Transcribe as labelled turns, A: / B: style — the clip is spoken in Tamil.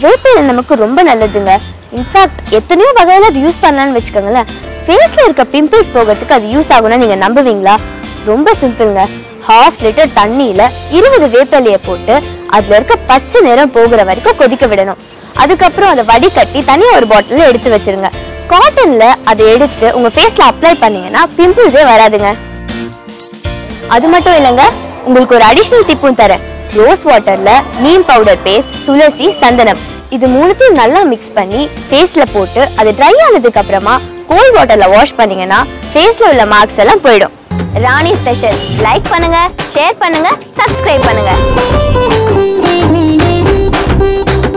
A: வேப்பிலை நமக்கு ரொம்ப நல்லதுங்க இன்ஃபேக்ட் எத்தனையோ வகையில அது யூஸ் பண்ணலாம்னு வச்சுக்கோங்களேன் ஃபேஸ்ல இருக்க பிம்பிள்ஸ் போகிறதுக்கு அது யூஸ் ஆகும்னா நீங்க நம்புவீங்களா ரொம்ப சிம்பிள்ங்க ஹாஃப் லிட்டர் தண்ணியில இருபது வேப்பிலையை போட்டு அதுல இருக்க பச்சை நிறம் போகிற வரைக்கும் கொதிக்க விடணும் அதுக்கப்புறம் அதை வடிகட்டி தனியா ஒரு பாட்டில்ல எடுத்து வச்சிருங்க காட்டன்ல அதை எடுத்து உங்க ஃபேஸ்ல அப்ளை பண்ணீங்கன்னா பிம்பிள்ஸே வராதுங்க அது மட்டும் இல்லைங்க உங்களுக்கு ஒரு அடிஷனல் டிப்பும் தரேன் ரோஸ் வாட்டர்ல நீம் பவுடர் பேஸ்ட் துளசி சந்தனம் இது மூணுத்தையும் நல்லா மிக்ஸ் பண்ணி ஃபேஸ்ல போட்டு அது ட்ரை ஆனதுக்கு அப்புறமா கோல்ட் வாட்டர்ல வாஷ் பண்ணீங்கன்னா ஃபேஸ்ல உள்ள மார்க்ஸ் எல்லாம் போயிடும் ராணி ஸ்பெஷல் லைக் பண்ணுங்க ஷேர் பண்ணுங்க சப்ஸ்கிரைப் பண்ணுங்க